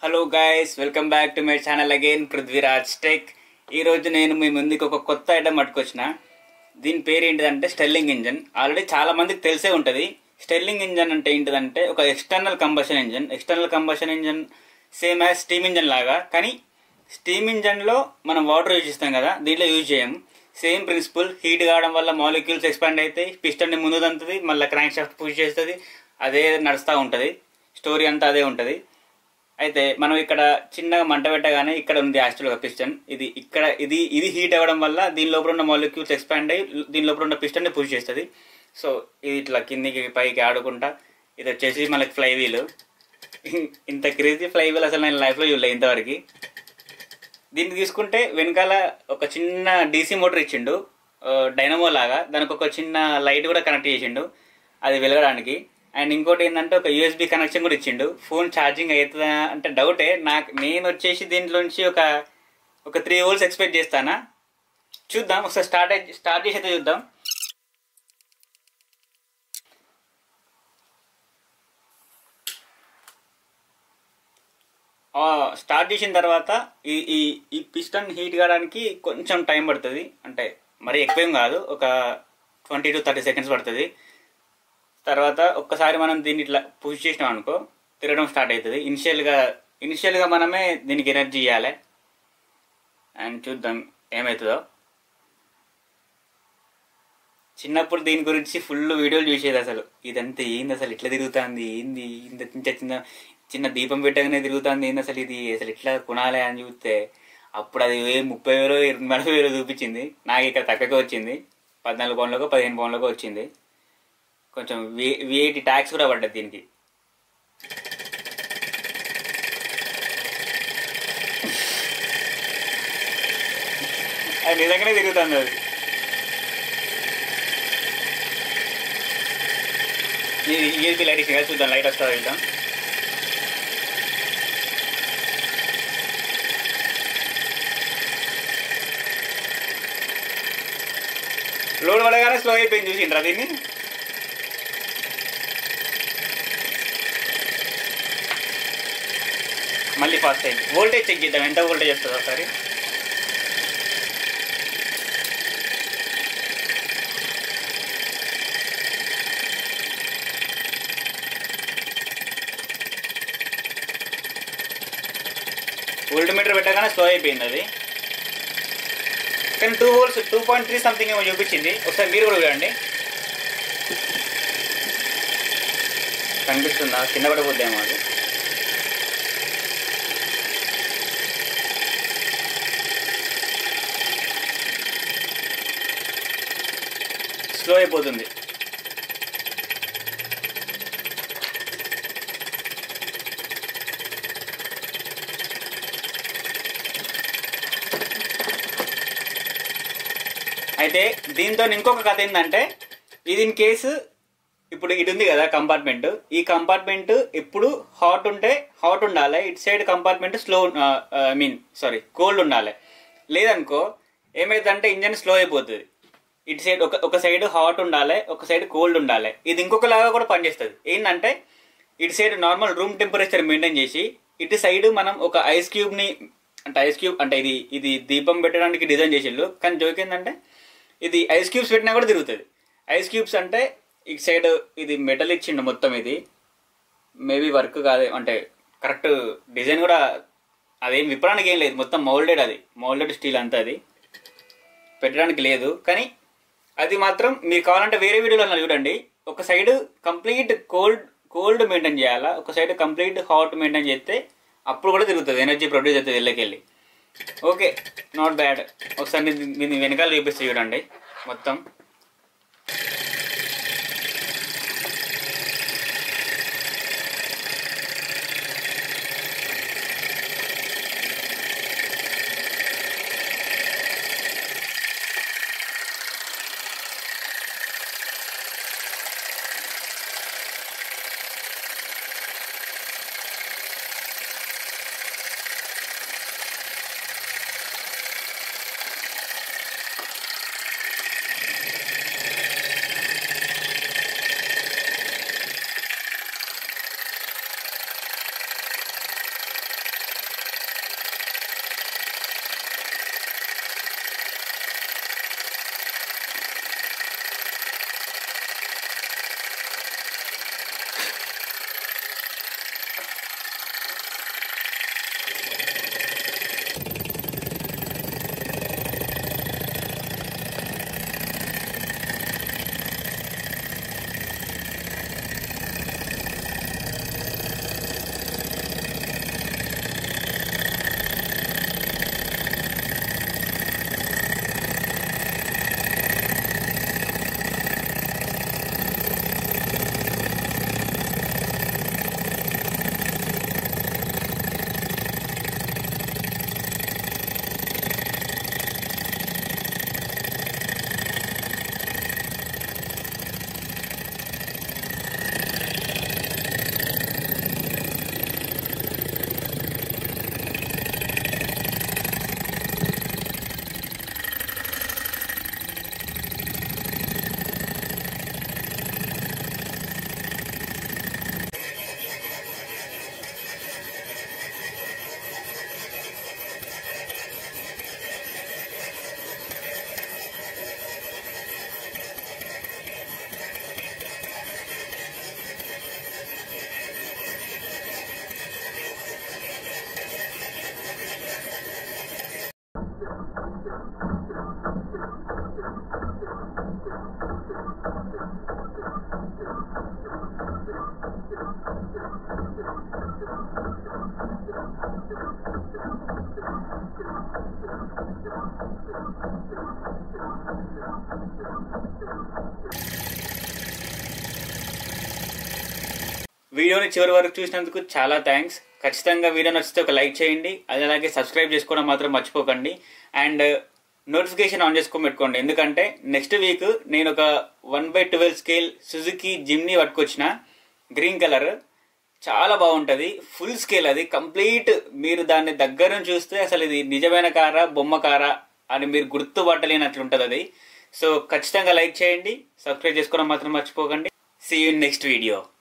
hello guys welcome back to my channel again Prithviraj tech ఈరోజు నేను మీ ముందుకు ఒక కొత్త ఐటమ్ పట్టుకొచ్చిన దీని పేరు ఏంటిదంటే స్టెల్లింగ్ ఇంజన్ ఆల్రెడీ చాలా మందికి తెలిసే ఉంటుంది స్టెల్లింగ్ ఇంజన్ అంటే ఏంటిదంటే ఒక external combustion engine external combustion engine same as steam engine లాగా కానీ స్టీమ్ ఇంజన్లో మనం వాటర్ యూజ్ చేస్తాం కదా దీంట్లో యూజ్ చేయం సేమ్ ప్రిన్సిపల్ హీట్ కావడం వల్ల మాలిక్యూల్స్ ఎక్స్పాండ్ అవుతాయి పిస్టన్ని ముందు దంతుంది మళ్ళీ క్రాంక్ షాఫ్ట్ పుష్ చేస్తుంది అదే నడుస్తూ ఉంటుంది స్టోరీ అంతా అదే ఉంటుంది అయితే మనం ఇక్కడ చిన్నగా మంట పెట్టగానే ఇక్కడ ఉంది యాక్చువల్గా పిస్టన్ ఇది ఇక్కడ ఇది ఇది హీట్ అవ్వడం వల్ల దీని లోపల ఉన్న మాలిక్యూల్స్ ఎక్స్పాండ్ అయ్యి దీని లోపల ఉన్న పిస్టన్ని పుష్ చేస్తుంది సో ఇది ఇట్లా కిందికి పైకి ఆడుకుంటా ఇది వచ్చేసి మనకి ఫ్లై వీల్ ఇంత క్రేజీ ఫ్లై వీల్ అసలు నేను లైఫ్లో చూడలే ఇంతవరకు దీన్ని తీసుకుంటే వెనకాల ఒక చిన్న డీసీ మోటార్ ఇచ్చిండు డైనమో లాగా దానికి ఒక చిన్న లైట్ కూడా కనెక్ట్ చేసిండు అది వెలగడానికి అండ్ ఇంకోటి ఏంటంటే ఒక యూఎస్బి కనెక్షన్ కూడా ఇచ్చిండు ఫోన్ ఛార్జింగ్ అవుతుందా అంటే డౌటే నాకు నేను వచ్చేసి దీంట్లోంచి ఒక ఒక త్రీ అవర్స్ ఎక్స్పెక్ట్ చేస్తానా చూద్దాం ఒకసారి స్టార్ట్ అయి స్టార్ట్ చేసి అయితే చూద్దాం స్టార్ట్ చేసిన తర్వాత ఈ ఈ ఈ పిస్టన్ హీట్ కావడానికి కొంచెం టైం పడుతుంది అంటే మరీ ఎక్కువేం కాదు ఒక ట్వంటీ టు థర్టీ సెకండ్స్ పడుతుంది తర్వాత ఒక్కసారి మనం దీన్ని ఇట్లా పుష్ చేసినాం అనుకో తిరగడం స్టార్ట్ అవుతుంది ఇనిషియల్గా ఇనిషియల్గా మనమే దీనికి ఎనర్జీ ఇవ్వాలి అండ్ చూద్దాం ఏమవుతుందో చిన్నప్పుడు దీని గురించి ఫుల్ వీడియోలు చూసేది అసలు ఇదంతా ఏంది అసలు ఇట్లా తిరుగుతుంది ఏంది ఇంత చిన్న చిన్న చిన్న దీపం పెట్టగానే తిరుగుతుంది ఏంది అసలు ఇది అసలు ఇట్లా కొనాలి అని చూస్తే అప్పుడు అది ఏ ముప్పై వేలు నలభై వేలు చూపించింది నాకు ఇక్కడ తక్కువగా వచ్చింది పద్నాలుగు పౌన్లకు పదిహేను పౌన్లకు వచ్చింది కొంచెం వే వేటి ట్యాక్స్ కూడా పడ్డది దీనికి అది నిజంగానే తిరుగుతుంది అది ఇది ఈఎస్పీ లైట్ ఇచ్చింది చూద్దాం లైట్ వస్తుందా చూద్దాం లోడ్ పడగానే స్లో అయిపోయింది చూసిండ్రా దీన్ని మళ్ళీ ఫాస్ట్ అయింది వోల్టేజ్ చెక్ చేద్దాం ఎంత వోల్టేజ్ వస్తుందో ఒకసారి వోల్ట్ మీటర్ పెట్టగానే స్లో అయిపోయింది అది కానీ two volts two point three something ఏమో చూపించింది ఒకసారి మీరు కూడా చూడండి కనిపిస్తుందా కింద పడిపోద్దేమో అది స్లో అయిపోతుంది అయితే దీంతో ఇంకొక కథ ఏంటంటే ఇది ఇన్ కేసు ఇప్పుడు ఇటు ఉంది కదా కంపార్ట్మెంట్ ఈ కంపార్ట్మెంట్ ఎప్పుడు హాట్ ఉంటే హాట్ ఉండాలి ఇటు side compartment slow I mean sorry cold ఉండాలి లేదనుకో ఏమైందంటే ఇంజన్ స్లో అయిపోతుంది ఇటు సైడ్ ఒక ఒక సైడ్ హాట్ ఉండాలి ఒక సైడ్ కోల్డ్ ఉండాలి ఇది ఇంకొకలాగా కూడా పనిచేస్తుంది ఏంటంటే ఇటు side normal room temperature maintain చేసి ఇటు సైడ్ మనం ఒక ఐస్ క్యూబ్ని అంటే ఐస్ క్యూబ్ అంటే ఇది ఇది దీపం పెట్టడానికి డిజైన్ చేసిళ్ళు కానీ జోక్ ఏంటంటే ఇది ఐస్ క్యూబ్స్ పెట్టినా కూడా తిరుగుతుంది ఐస్ క్యూబ్స్ అంటే ఇటు సైడ్ ఇది మెటల్ ఇచ్చిండు మొత్తం ఇది మేబీ వర్క్ కాదే అంటే కరెక్ట్ డిజైన్ కూడా అదేం విప్పడానికి ఏం లేదు మొత్తం మౌల్డెడ్ అది మౌల్డెడ్ స్టీల్ అంతా అది పెట్టడానికి లేదు కానీ అది మాత్రం మీరు కావాలంటే వేరే వీడియోలో చూడండి ఒక side complete cold cold maintain చేయాలా ఒక సైడ్ కంప్లీట్ హాట్ మెయింటైన్ చేస్తే అప్పుడు కూడా తిరుగుతుంది ఎనర్జీ ప్రొడ్యూస్ అవుతుంది వెళ్ళకెళ్ళి ఓకే నాట్ బ్యాడ్ ఒకసారి దీన్ని వెనకాల చూపిస్తే చూడండి మొత్తం వీడియోని చివరి వరకు చూసినందుకు చాలా థ్యాంక్స్ ఖచ్చితంగా వీడియో నచ్చితే ఒక లైక్ చేయండి అది అలాగే సబ్స్క్రైబ్ చేసుకోవడం మాత్రం మర్చిపోకండి అండ్ నోటిఫికేషన్ ఆన్ చేసుకొని పెట్టుకోండి ఎందుకంటే నెక్స్ట్ వీక్ నేను ఒక one by twelve scale Suzuki Jimny పట్టుకొచ్చిన గ్రీన్ కలర్ చాలా బాగుంటుంది ఫుల్ స్కేల్ అది కంప్లీట్ మీరు దాన్ని దగ్గర నుంచి చూస్తే అసలు ఇది నిజమైన కారా బొమ్మ కారా అని మీరు గుర్తుపట్టలేనట్లు ఉంటుంది అది సో ఖచ్చితంగా లైక్ చేయండి సబ్స్క్రైబ్ చేసుకోవడం మాత్రం మర్చిపోకండి సీ యూ నెక్స్ట్ వీడియో